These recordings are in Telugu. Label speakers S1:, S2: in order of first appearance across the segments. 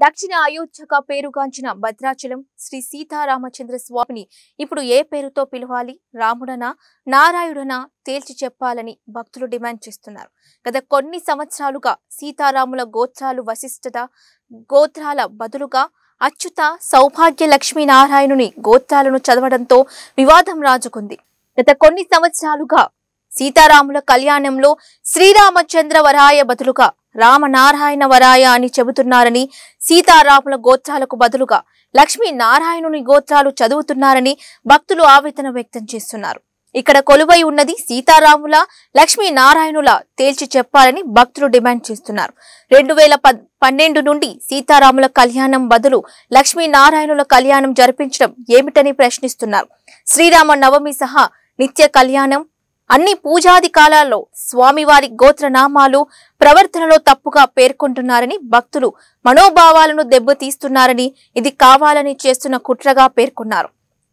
S1: దక్షిణ అయోధ్యగా పేరుగాంచిన భద్రాచలం శ్రీ సీతారామచంద్ర స్వామిని ఇప్పుడు ఏ పేరుతో పిలవాలి రాముడనా నారాయుడనా తేల్చి చెప్పాలని భక్తులు డిమాండ్ చేస్తున్నారు గత కొన్ని సంవత్సరాలుగా సీతారాముల గోత్రాలు వశిష్ఠత గోత్రాల బదులుగా అచ్యుత సౌభాగ్య లక్ష్మీనారాయణుని గోత్రాలను చదవడంతో వివాదం రాజుకుంది గత కొన్ని సంవత్సరాలుగా సీతారాముల కళ్యాణంలో శ్రీరామచంద్ర వరాయ బదులుగా రామనారాయణ వరాయ అని చెబుతున్నారని సీతారాముల గోత్రాలకు బదులుగా లక్ష్మీ నారాయణుని గోత్రాలు చదువుతున్నారని భక్తులు ఆవేదన వ్యక్తం చేస్తున్నారు ఇక్కడ కొలువై ఉన్నది సీతారాముల లక్ష్మీ నారాయణుల తేల్చి చెప్పాలని భక్తులు డిమాండ్ చేస్తున్నారు రెండు వేల పద్- పన్నెండు నుండి సీతారాముల కళ్యాణం బదులు లక్ష్మీ నారాయణుల కళ్యాణం జరిపించడం ఏమిటని ప్రశ్నిస్తున్నారు శ్రీరామ నవమి సహా నిత్య కళ్యాణం అన్ని పూజాది కాలాల్లో స్వామివారి గోత్రనామాలు ప్రవర్తనలో తప్పుగా పేర్కొంటున్నారని భక్తులు మనోభావాలను దెబ్బతీస్తున్నారని ఇది కావాలని చేస్తున్న కుట్రగా పేర్కొన్నారు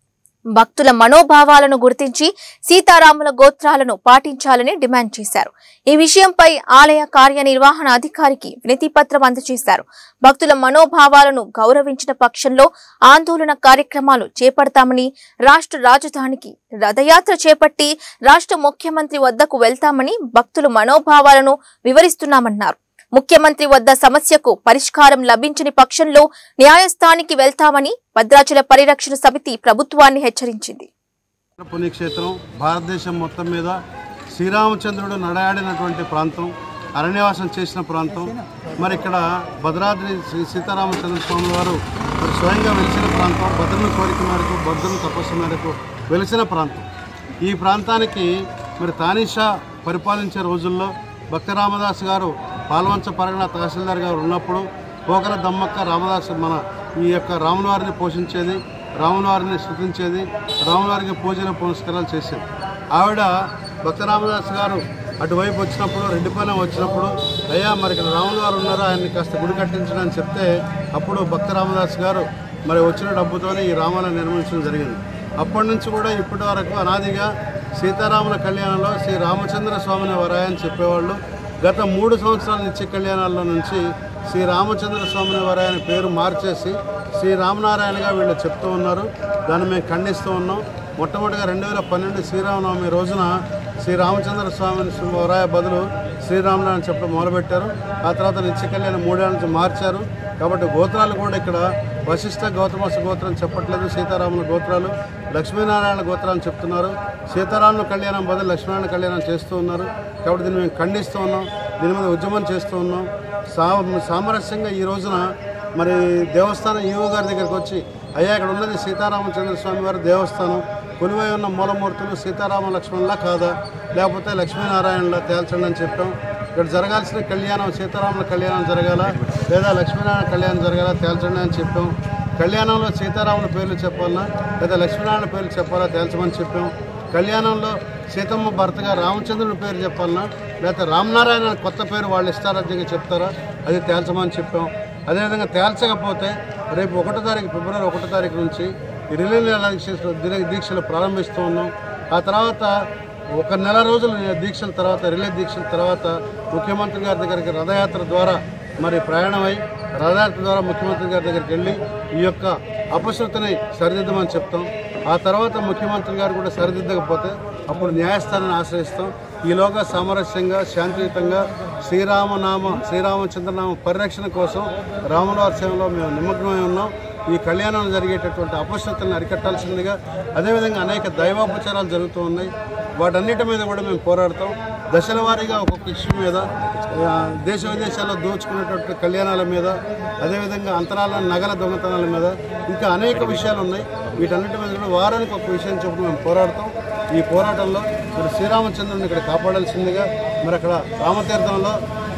S1: భక్తుల మనోభావాలను గుర్తించి సీతారాముల గోత్రాలను పాటించాలని డిమాండ్ చేశారు ఈ విషయంపై ఆలయ కార్యనిర్వహణ అధికారికి వినతి పత్రం అందజేశారు భక్తుల మనోభావాలను గౌరవించిన పక్షంలో ఆందోళన కార్యక్రమాలు చేపడతామని రాష్ట్ర రాజధానికి రథయాత్ర చేపట్టి రాష్ట్ర ముఖ్యమంత్రి వద్దకు వెళ్తామని భక్తులు మనోభావాలను వివరిస్తున్నామన్నారు ముఖ్యమంత్రి వద్ద సమస్యకు పరిష్కారం లభించని పక్షంలో న్యాయస్థానికి వెళ్తామని భద్రాచల పరిరక్షణ సమితి ప్రభుత్వాన్ని హెచ్చరించింది
S2: పుణ్యక్షేత్రం భారతదేశం మొత్తం మీద శ్రీరామచంద్రుడు నడయాడినటువంటి ప్రాంతం అరణ్యవాసం చేసిన ప్రాంతం మరి ఇక్కడ భద్రాద్రి శ్రీ సీతారామచంద్ర స్వామి వారు మరి స్వయంగా వెలిసిన ప్రాంతం భద్రుని కోరిక మేరకు భద్రుని తపస్సు మేరకు వెలిసిన ప్రాంతం ఈ ప్రాంతానికి మరి తానీషా పరిపాలించే రోజుల్లో భక్త రామదాస్ గారు పాల్వంచ పరగణ తహసీల్దార్ గారు ఉన్నప్పుడు పోకల దమ్మక్క రామదాస్ మన ఈ యొక్క రాములవారిని పోషించేది రాములవారిని స్థుతించేది రాములవారికి పూజలు పునస్కారాలు చేసేది ఆవిడ భక్త రామదాస్ గారు అటువైపు వచ్చినప్పుడు రెడ్డిపాలెం వచ్చినప్పుడు అయ్యా మరి ఇక్కడ రాముల వారు ఉన్నారు ఆయన్ని కాస్త గుడి కట్టించడం అని చెప్తే అప్పుడు భక్త రామదాస్ గారు మరి వచ్చిన డబ్బుతోనే ఈ రామాలయం నిర్మించడం జరిగింది అప్పటి నుంచి కూడా ఇప్పటి వరకు అనాదిగా సీతారాముల కళ్యాణంలో శ్రీ రామచంద్ర స్వామిని వరాయని చెప్పేవాళ్ళు గత మూడు సంవత్సరాల నిత్య కళ్యాణాల్లో నుంచి శ్రీ రామచంద్ర స్వామిని వరాయని పేరు మార్చేసి శ్రీ రామనారాయణగా వీళ్ళు చెప్తూ ఉన్నారు దాన్ని మేము ఖండిస్తూ ఉన్నాం మొట్టమొదటిగా రెండు వేల పన్నెండు శ్రీరామనవమి రోజున శ్రీ రామచంద్ర స్వామిని వరాయ బదులు శ్రీరామనారాయణ చెప్పడం మొదలుపెట్టారు ఆ తర్వాత నిత్య కళ్యాణం మూడేళ్ళ నుంచి మార్చారు కాబట్టి గోత్రాలు కూడా ఇక్కడ వశిష్ఠ గౌతమస గోత్రం చెప్పట్లేదు సీతారాముల గోత్రాలు లక్ష్మీనారాయణ గోత్రాలు చెప్తున్నారు సీతారాముల కళ్యాణం బదులు లక్ష్మీనారాయణ కళ్యాణం చేస్తూ ఉన్నారు కాబట్టి దీన్ని మేము ఖండిస్తూ ఉన్నాం దీని మీద ఉద్యమం చేస్తూ ఉన్నాం సా సామరస్యంగా ఈ రోజున మరి దేవస్థానం ఈవో గారి దగ్గరికి వచ్చి అయ్యా ఇక్కడ ఉన్నది సీతారామచంద్ర స్వామి వారి దేవస్థానం కొలువై ఉన్న మూలమూర్తులు సీతారామ లక్ష్మణులా కాదా లేకపోతే లక్ష్మీనారాయణలా తేల్చండి అని చెప్పాం ఇక్కడ జరగాల్సిన కళ్యాణం సీతారాముల కళ్యాణం జరగాల లేదా లక్ష్మీనారాయణ కళ్యాణం జరగాల తేల్చండి అని చెప్పాం కళ్యాణంలో సీతారాముల పేర్లు చెప్పాలన్నా లేదా లక్ష్మీనారాయణ పేర్లు చెప్పాలా తేల్చమని చెప్పాం కళ్యాణంలో సీతమ్మ భర్తగా రామచంద్రుని పేరు చెప్పాలన్నా లేకపోతే రామనారాయణ అనే కొత్త పేరు వాళ్ళు ఇష్టారాజ్యంగా చెప్తారా అది తేల్చమని చెప్పాం అదేవిధంగా తేల్చకపోతే రేపు ఒకటో తారీఖు ఫిబ్రవరి ఒకటో తారీఖు నుంచి ఈ రిలే దీక్షలు దిన- దీక్షలు ప్రారంభిస్తూ ఉన్నాం ఆ తర్వాత ఒక నెల రోజుల దీక్షల తర్వాత రిలే దీక్షల తర్వాత ముఖ్యమంత్రి గారి దగ్గరికి రథయాత్ర ద్వారా మరి ప్రయాణమై రథయాత్ర ద్వారా ముఖ్యమంత్రి గారి దగ్గరికి వెళ్ళి ఈ యొక్క అపశృతిని సరిదిద్దమని చెప్తాం ఆ తర్వాత ముఖ్యమంత్రి గారు కూడా సరిదిద్దకపోతే అప్పుడు న్యాయస్థానాన్ని ఆశ్రయిస్తాం ఈలోగా సామరస్యంగా శాంతియుతంగా శ్రీరామనామ శ్రీరామచంద్రనామ పరిరక్షణ కోసం రాములవారి సేవలో మేము నిమగ్నమై ఉన్నాం ఈ కళ్యాణంలో జరిగేటటువంటి అపశృతులను అరికట్టాల్సిందిగా అదేవిధంగా అనేక దైవాపచారాలు జరుగుతూ ఉన్నాయి వాటన్నిటి మీద కూడా మేము పోరాడతాం దశల వారీగా ఒక్కొక్క ఇష్యూ మీద ఆ, దేశ విదేశాల్లో దోచుకునేటటువంటి కళ్యాణాల మీద అదేవిధంగా అంతరాల నగల దొంగతనాల మీద ఇంకా అనేక విషయాలు ఉన్నాయి వీటన్నిటి మీద కూడా వారానికి ఒక విషయం చొప్పున మేము పోరాడతాం ఈ పోరాటంలో మరి శ్రీరామచంద్రుని ఇక్కడ కాపాడాల్సిందిగా మరి అక్కడ రామతీర్థంలో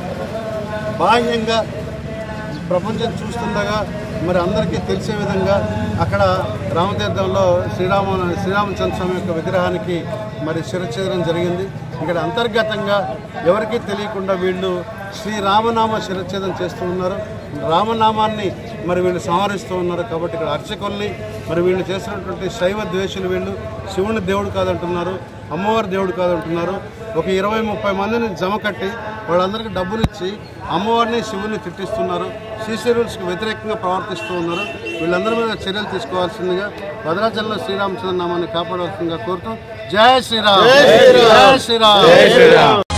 S2: బాహ్యంగా ప్రపంచం చూస్తుండగా మరి అందరికీ తెలిసే విధంగా అక్కడ రామతీర్థంలో శ్రీరామ శ్రీరామచంద్ర స్వామి యొక్క విగ్రహానికి మరి శిరచ్ఛేదనం జరిగింది ఇక్కడ అంతర్గతంగా ఎవరికీ తెలియకుండా వీళ్ళు శ్రీరామనామ శిరచ్ఛేదం చేస్తూ ఉన్నారు రామనామాన్ని మరి వీళ్ళు సంహరిస్తూ ఉన్నారు కాబట్టి ఇక్కడ అర్చకుల్ని మరి వీళ్ళు చేసినటువంటి శైవ ద్వేషులు వీళ్ళు శివుని దేవుడు కాదంటున్నారు అమ్మవారి దేవుడు కాదంటున్నారు ఒక ఇరవై ముప్పై మందిని జమ కట్టి వాళ్ళందరికీ డబ్బులు ఇచ్చి అమ్మవారిని శివుని తిట్టిస్తున్నారు సీసీ రూల్స్కి వ్యతిరేకంగా ప్రవర్తిస్తూ ఉన్నారు వీళ్ళందరి మీద చర్యలు తీసుకోవాల్సిందిగా భద్రాచలంలో శ్రీరామచంద్ర నామాన్ని కాపాడవలసిందిగా కోరుతూ జై శ్రీరామ్ జై శ్రీరామ్